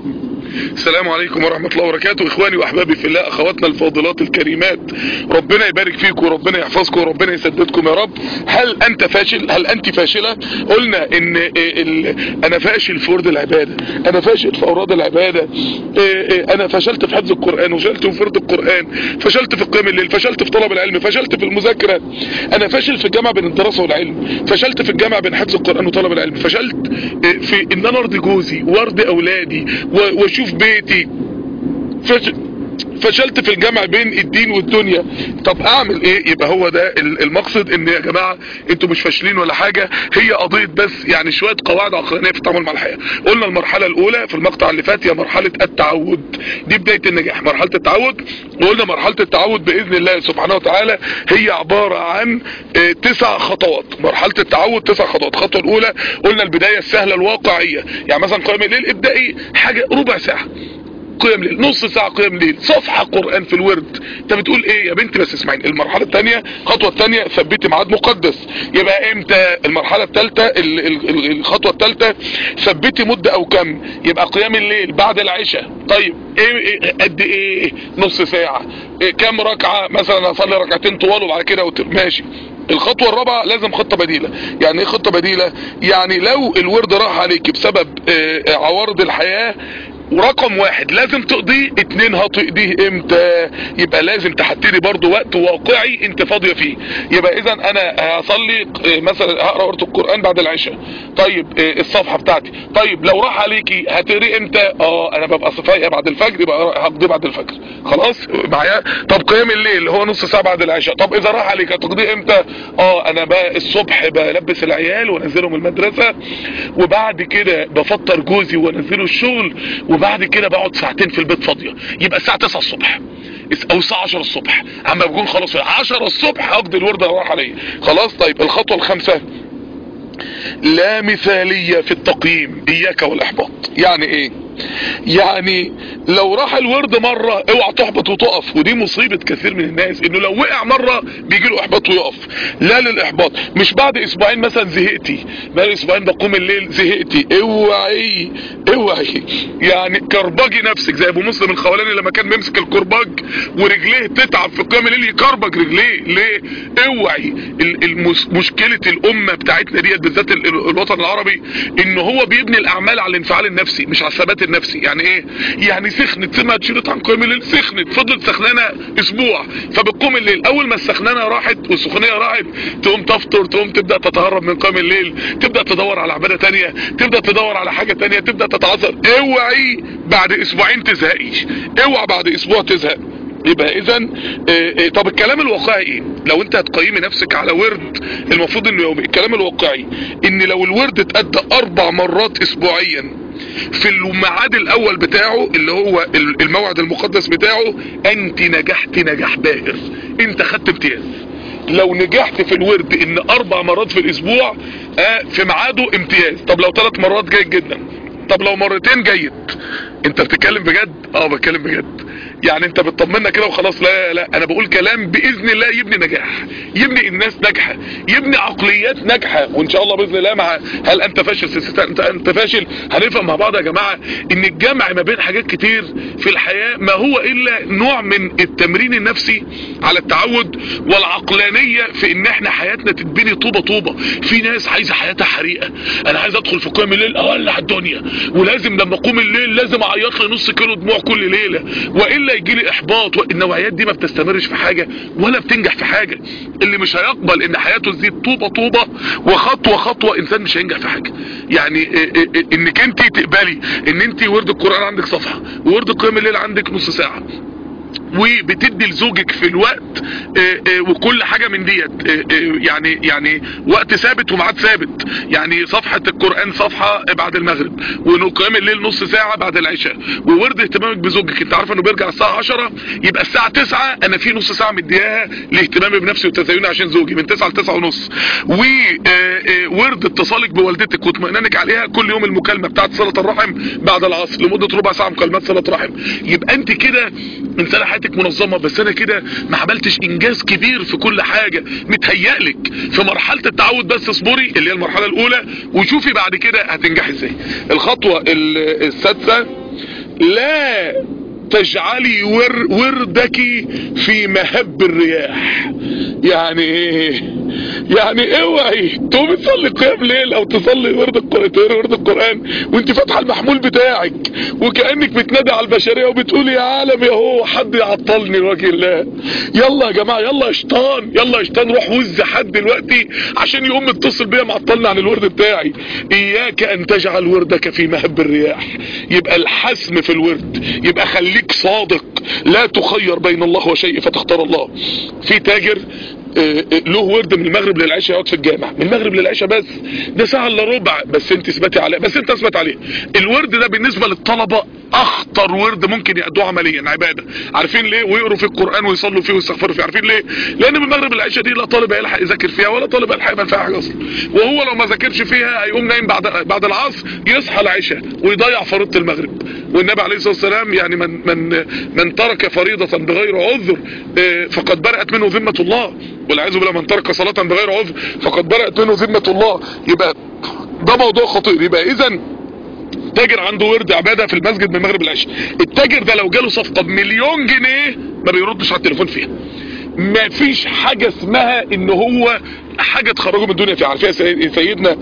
السلام عليكم ورحمة الله وبركاته اخواني واحبابي في الله اخواتنا الفاضلات الكريمات ربنا يبارك فيكم وربنا يحفظكم وربنا يسددكم يا رب هل انت فاشل هل انت فاشلة قلنا ان ال... انا فاشل في ورد العبادة انا فاشل في اوراد العبادة انا فشلت في حفظ القرآن وفشلت في فرض القرآن فشلت في قيام الليل فشلت في طلب العلم فشلت في المذاكرة انا فاشل في الجامعة بين الدراسة والعلم فشلت في الجامعة بين حفظ القرآن وطلب العلم فشلت في ان انا ارضي جوزي وارضي اولادي واشوف بيتي فشل فشلت في الجمع بين الدين والدنيا طب اعمل ايه يبقى هو ده المقصد ان يا جماعة انتوا مش فاشلين ولا حاجة هي قضية بس يعني شوية قواعد عقلانية في التعامل مع الحياة قلنا المرحلة الاولى في المقطع اللي فات هي مرحلة التعود دي بداية النجاح مرحلة التعود وقلنا مرحلة التعود باذن الله سبحانه وتعالى هي عبارة عن اه تسع خطوات مرحلة التعود تسع خطوات الخطوة الاولى قلنا البداية السهلة الواقعية يعني مثلا قيام الليل ابدأي حاجة ربع ساعة قيام ليل نص ساعة قيام ليل صفحة قرآن في الورد انت بتقول ايه يا بنتي بس اسمعين المرحلة الثانية الخطوة الثانية ثبتي ميعاد مقدس يبقى امتى المرحلة الثالثة الخطوة الثالثة ثبتي مدة او كم يبقى قيام الليل بعد العشاء طيب ايه, إيه قد ايه نص ساعة إيه كم ركعة مثلا اصلي ركعتين طوال وبعد كده ماشي الخطوة الرابعة لازم خطة بديلة يعني ايه خطة بديلة يعني لو الورد راح عليك بسبب عوارض الحياة ورقم واحد لازم تقضيه اتنين هتقضيه امتى يبقى لازم تحددي برضو وقت واقعي انت فاضية فيه يبقى اذا انا هصلي مثلا هقرا قرة القرآن بعد العشاء طيب الصفحة بتاعتي طيب لو راح عليكي هتقري امتى اه انا ببقى صفايقة بعد الفجر يبقى هقضيه بعد الفجر خلاص معايا طب قيام الليل هو نص ساعة بعد العشاء طب اذا راح عليك هتقضيه امتى اه انا بقى الصبح بلبس العيال وانزلهم المدرسة وبعد كده بفطر جوزي وانزله الشغل وبعد كده بقعد ساعتين في البيت فاضية يبقى الساعة 9 الصبح او الساعة 10 الصبح اما بكون خلاص 10 الصبح اقضي الورد راح عليه خلاص طيب الخطوة الخامسة لا مثالية في التقييم اياك والاحباط يعني ايه يعني لو راح الورد مرة اوعى تحبط وتقف ودي مصيبة كثير من الناس انه لو وقع مرة بيجي له احباط ويقف لا للاحباط مش بعد اسبوعين مثلا زهقتي بعد اسبوعين بقوم الليل زهقتي اوعي اوعي يعني كربجي نفسك زي ابو مسلم الخولاني لما كان بيمسك الكرباج ورجليه تتعب في قيام الليل يكربج رجليه ليه اوعي المس... مشكلة الامة بتاعتنا ديت بالذات الوطن العربي ان هو بيبني الاعمال على الانفعال النفسي مش على الثبات النفسي يعني ايه يعني سخنت سمعت شريط عن قيام الليل سخنت فضلت سخنانه اسبوع فبتقوم الليل اول ما السخنانه راحت والسخونيه راحت تقوم تفطر تقوم تبدا تتهرب من قيام الليل تبدا تدور على عباده تانية تبدا تدور على حاجه تانية تبدا تتعذر اوعي بعد اسبوعين تزهقيش اوعى بعد اسبوع تزهق يبقى اذا طب الكلام الواقعي ايه لو انت هتقيمي نفسك على ورد المفروض انه يومي الكلام الواقعي ان لو الورد اتأدى اربع مرات اسبوعيا في الميعاد الاول بتاعه اللي هو الموعد المقدس بتاعه انت نجحت نجاح باهر انت خدت امتياز لو نجحت في الورد ان اربع مرات في الاسبوع آه في ميعاده امتياز طب لو ثلاث مرات جيد جدا طب لو مرتين جيد انت بتتكلم بجد اه بتكلم بجد يعني انت بتطمنا كده وخلاص لا لا انا بقول كلام باذن الله يبني نجاح يبني الناس ناجحه يبني عقليات ناجحه وان شاء الله باذن الله مع هل انت فاشل سلسلة انت انت فاشل هنفهم مع بعض يا جماعه ان الجمع ما بين حاجات كتير في الحياه ما هو الا نوع من التمرين النفسي على التعود والعقلانيه في ان احنا حياتنا تتبني طوبه طوبه في ناس عايزه حياتها حريقه انا عايز ادخل في قيام الليل اولع الدنيا ولازم لما اقوم الليل لازم اعيط لي نص كيلو دموع كل ليله والا يجي لي احباط النوعيات دي ما بتستمرش في حاجه ولا بتنجح في حاجه اللي مش هيقبل ان حياته تزيد طوبه طوبه وخطوه خطوه انسان مش هينجح في حاجه يعني انك انت تقبلي ان انت ورد القران عندك صفحه وورد قيام الليل عندك نص ساعه وبتدي لزوجك في الوقت اه اه وكل حاجة من ديت اه يعني يعني وقت ثابت وميعاد ثابت يعني صفحة القرآن صفحة بعد المغرب وقيام الليل نص ساعة بعد العشاء وورد اهتمامك بزوجك انت عارف انه بيرجع الساعة 10 يبقى الساعة 9 انا في نص ساعة مدياها لاهتمامي بنفسي وتزيني عشان زوجي من 9 ل 9 ونص وورد اتصالك بوالدتك واطمئنانك عليها كل يوم المكالمة بتاعت صلة الرحم بعد العصر لمدة ربع ساعة مكالمات صلة رحم يبقى انت كده انسانة حياتك منظمة بس انا كده ما عملتش انجاز كبير في كل حاجة متهيألك في مرحلة التعود بس اصبري اللي هي المرحلة الاولى وشوفي بعد كده هتنجحي ازاي الخطوة السادسة لا تجعلي ور وردك في مهب الرياح يعني ايه يعني اوعي تقومي تصلي قيام ليل او تصلي ورد القران تقري ورد القران وانت فاتحه المحمول بتاعك وكانك بتنادي على البشريه وبتقولي يا عالم يا هو حد يعطلني لوجه الله يلا يا جماعه يلا يا شيطان يلا يا شيطان روح وز حد دلوقتي عشان يقوم متصل بيا معطلني عن الورد بتاعي اياك ان تجعل وردك في مهب الرياح يبقى الحسم في الورد يبقى خليك صادق لا تخير بين الله وشيء فتختار الله في تاجر له ورد من المغرب للعشاء يقعد في الجامع من المغرب للعشاء بس ده ساعه الا ربع بس انت اثبتي عليه بس انت اثبت عليه الورد ده بالنسبه للطلبه اخطر ورد ممكن يأدوه عمليا عباده عارفين ليه ويقروا فيه القران ويصلوا فيه ويستغفروا فيه عارفين ليه لان من المغرب للعشاء دي لا طالب هيلحق يذاكر فيها ولا طالب هيلحق يعمل فيها حاجه اصلا وهو لو ما ذاكرش فيها هيقوم نايم بعد بعد العصر يصحى العشاء ويضيع فريضه المغرب والنبي عليه الصلاه والسلام يعني من من من ترك فريضه بغير عذر فقد برأت منه ذمه الله والعياذ بالله من ترك صلاه بغير عذر فقد برأت منه ذمه الله يبقى ده موضوع خطير يبقى اذا تاجر عنده ورد عباده في المسجد من المغرب للعشاء التاجر ده لو جاله صفقه بمليون جنيه ما بيردش على التليفون فيها ما فيش حاجة اسمها ان هو حاجة تخرجه من الدنيا فيها عارفين سيدنا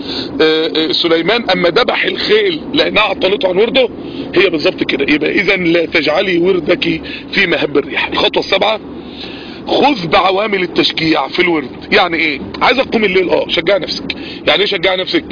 سليمان اما ذبح الخيل لانها عطلته عن ورده هي بالظبط كده يبقى اذا لا تجعلي وردك في مهب الريح الخطوة السابعة خذ بعوامل التشجيع في الورد يعني ايه عايز اقوم الليل اه شجع نفسك يعني ايه شجع نفسك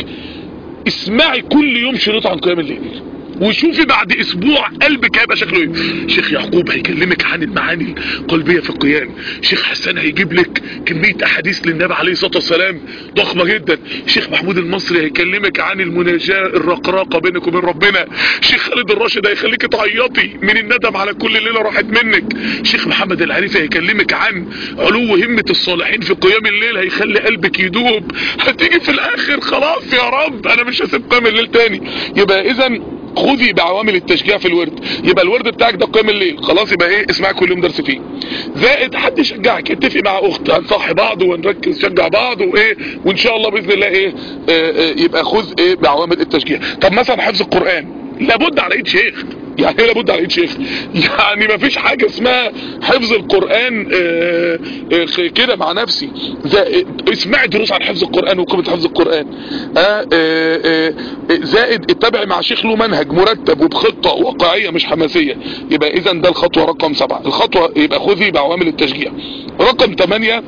اسمعي كل يوم شريط عن قيام الليل وشوفي بعد اسبوع قلبك هيبقى شكله ايه شيخ يعقوب هيكلمك عن المعاني القلبيه في القيام شيخ حسان هيجيب لك كميه احاديث للنبي عليه الصلاه والسلام ضخمه جدا شيخ محمود المصري هيكلمك عن المناجاه الرقراقه بينك وبين ربنا شيخ خالد الراشد هيخليك تعيطي من الندم على كل ليله راحت منك شيخ محمد العريفي هيكلمك عن علو همه الصالحين في قيام الليل هيخلي قلبك يدوب هتيجي في الاخر خلاص يا رب انا مش هسيب قيام الليل تاني يبقى اذا خذي بعوامل التشجيع في الورد يبقى الورد بتاعك ده قيام الليل خلاص يبقى ايه اسمعي كل يوم درس فيه زائد حد يشجعك اتفق مع اخت هنصحي بعض ونركز نشجع بعض وايه وان شاء الله باذن الله ايه آه آه يبقى خذ ايه بعوامل التشجيع طب مثلا حفظ القران لابد على ايد شيخ يعني ايه لابد على ايد شيخ يعني ما فيش حاجة اسمها حفظ القرآن اه اه كده مع نفسي اسمعي دروس عن حفظ القرآن وقيمة حفظ القرآن اه زائد اتبع مع شيخ له منهج مرتب وبخطة واقعية مش حماسية يبقى اذا ده الخطوة رقم سبعة الخطوة يبقى خذي بعوامل التشجيع رقم ثمانية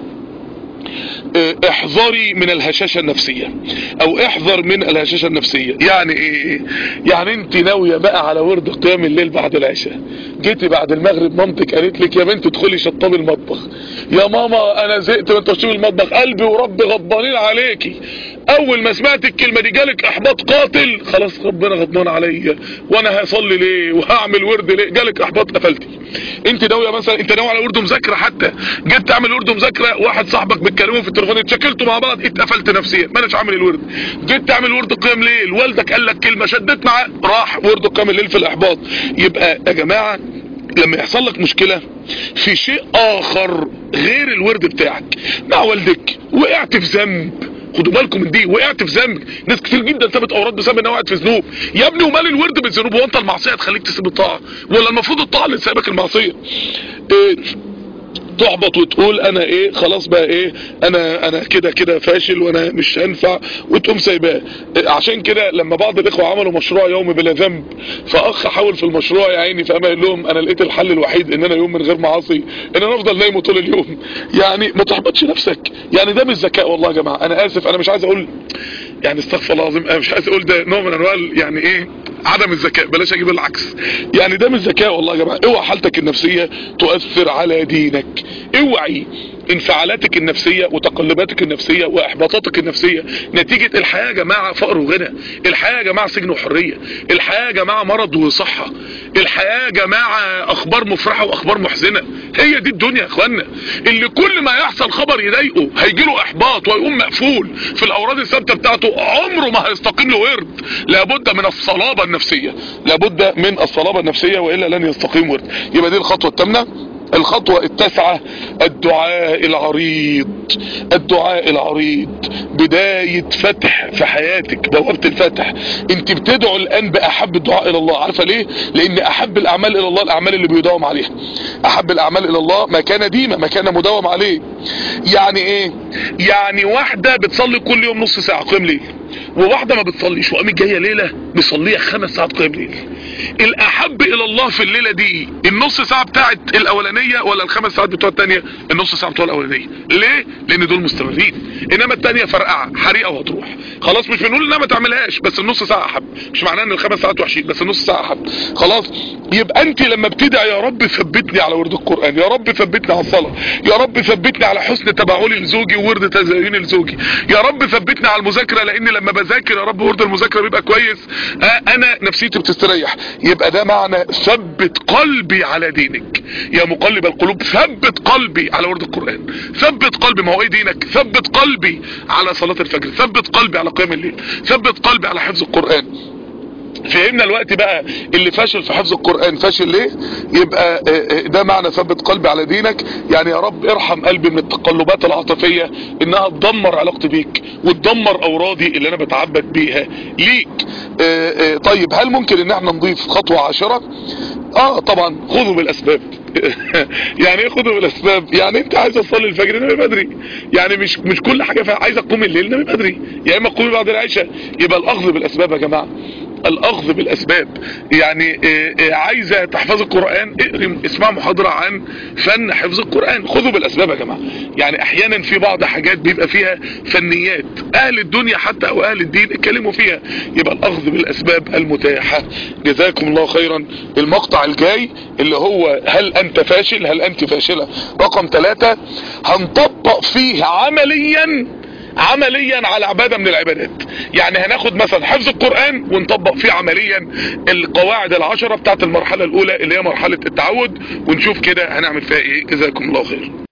احذري من الهشاشة النفسية او احذر من الهشاشة النفسية يعني ايه يعني انت ناوية بقى على ورد قيام الليل بعد العشاء جيتي بعد المغرب مامتك قالت لك يا بنت ادخلي شطبي المطبخ يا ماما انا زهقت من تشطيب المطبخ قلبي وربي غضبانين عليكي اول ما سمعت الكلمة دي جالك احباط قاتل خلاص ربنا غضبان عليا وانا هصلي ليه وهعمل ورد ليه جالك احباط قفلتي انت ناويه مثلا انت ناوي على ورد مذاكره حتى جيت تعمل ورد مذاكره واحد صاحبك بتكلمه في التليفون اتشكلتوا مع بعض اتقفلت نفسيا ما اناش عامل الورد جيت تعمل ورد قيام ليل والدك قال لك كلمه شدت معاه راح ورد قيام الليل في الاحباط يبقى يا جماعه لما يحصل لك مشكلة في شيء اخر غير الورد بتاعك مع والدك وقعت في ذنب خدوا بالكم من دي وقعت في ذنب ناس كتير جدا سابت اوراد بسبب انها وقعت في ذنوب يا ابني ومال الورد بالذنوب هو انت المعصيه تخليك تسيب الطاعه ولا المفروض الطاعه اللي تسيبك المعصيه إيه تحبط وتقول انا ايه خلاص بقى ايه انا انا كده كده فاشل وانا مش هنفع وتقوم سايباه إيه عشان كده لما بعض الاخوه عملوا مشروع يوم بلا ذنب فاخ حاول في المشروع يا عيني فقام قال لهم انا لقيت الحل الوحيد ان انا يوم من غير معاصي ان انا افضل نايم طول اليوم يعني ما تحبطش نفسك يعني ده مش ذكاء والله يا جماعه انا اسف انا مش عايز اقول يعني استغفر الله العظيم انا مش عايز اقول ده نوع من انواع يعني ايه عدم الذكاء بلاش اجيب العكس يعني ده مش ذكاء والله يا جماعه اوعى حالتك النفسيه تؤثر على دينك اوعي انفعالاتك النفسية وتقلباتك النفسية واحباطاتك النفسية نتيجة الحياة يا جماعة فقر وغنى الحياة يا جماعة سجن وحرية الحياة يا جماعة مرض وصحة الحياة يا جماعة اخبار مفرحة واخبار محزنة هي دي الدنيا يا اخوانا اللي كل ما يحصل خبر يضايقه هيجيله احباط ويقوم مقفول في الاوراد الثابتة بتاعته عمره ما هيستقيم له ورد لابد من الصلابة النفسية لابد من الصلابة النفسية والا لن يستقيم ورد يبقى دي الخطوة الثامنة الخطوة التاسعة الدعاء العريض الدعاء العريض بداية فتح في حياتك بوابة الفتح انت بتدعو الان باحب الدعاء الى الله عارفة ليه لان احب الاعمال الى الله الاعمال اللي بيداوم عليها احب الاعمال الى الله ما كان ديما ما كان مداوم عليه يعني ايه يعني واحدة بتصلي كل يوم نص ساعة قيام ليل وواحدة ما بتصليش وقامت جاية ليلة مصلية خمس ساعات قيام ليل الاحب الى الله في الليلة دي النص ساعة بتاعت الاولانية ولا الخمس ساعات بتوع التانية النص ساعة بتوع الاولانية ليه لان دول مستمرين انما التانية فرقعة حريقة وهتروح خلاص مش بنقول انها ما تعملهاش بس النص ساعة احب مش معناه ان الخمس ساعات وحشين بس النص ساعة احب خلاص يبقى انت لما بتدعي يا رب ثبتني على ورد القرآن يا رب ثبتني على الصلاة يا رب ثبتني على حسن تبعولي لزوجي وورد تزيني لزوجي يا رب ثبتني على المذاكرة لان لما بذاكر يا رب ورد المذاكرة بيبقى كويس آه انا نفسيتي بتستريح يبقى ده معنى ثبت قلبي على دينك يا مقلب القلوب ثبت قلبي على ورد القرآن ثبت قلبي ما هو ايه دينك ثبت قلبي على صلاة الفجر ثبت قلبي على قيام الليل ثبت قلبي على حفظ القرآن فهمنا الوقت بقى اللي فاشل في حفظ القرآن فاشل ليه يبقى ده معنى ثبت قلبي على دينك يعني يا رب ارحم قلبي من التقلبات العاطفية انها تدمر علاقتي بيك وتدمر اورادي اللي انا بتعبد بيها ليك طيب هل ممكن ان احنا نضيف خطوة عشرة اه طبعا خذوا بالاسباب يعني ايه خذوا بالاسباب يعني انت عايز تصلي الفجر نامي بدري يعني مش مش كل حاجه عايز تقوم الليل نامي بدري يا اما تقومي بعد العشاء يبقى الاخذ بالاسباب يا جماعه الاخذ بالاسباب يعني عايزه تحفظ القرآن اقري اسمع محاضرة عن فن حفظ القرآن خذوا بالاسباب يا جماعة يعني احيانا في بعض حاجات بيبقى فيها فنيات اهل الدنيا حتى او اهل الدين اتكلموا فيها يبقى الاخذ بالاسباب المتاحة جزاكم الله خيرا المقطع الجاي اللي هو هل انت فاشل هل انت فاشلة رقم ثلاثة هنطبق فيه عمليا عمليا على عبادة من العبادات يعني هناخد مثلا حفظ القرآن ونطبق فيه عمليا القواعد العشرة بتاعت المرحلة الاولى اللي هي مرحلة التعود ونشوف كده هنعمل فيها ايه جزاكم الله خير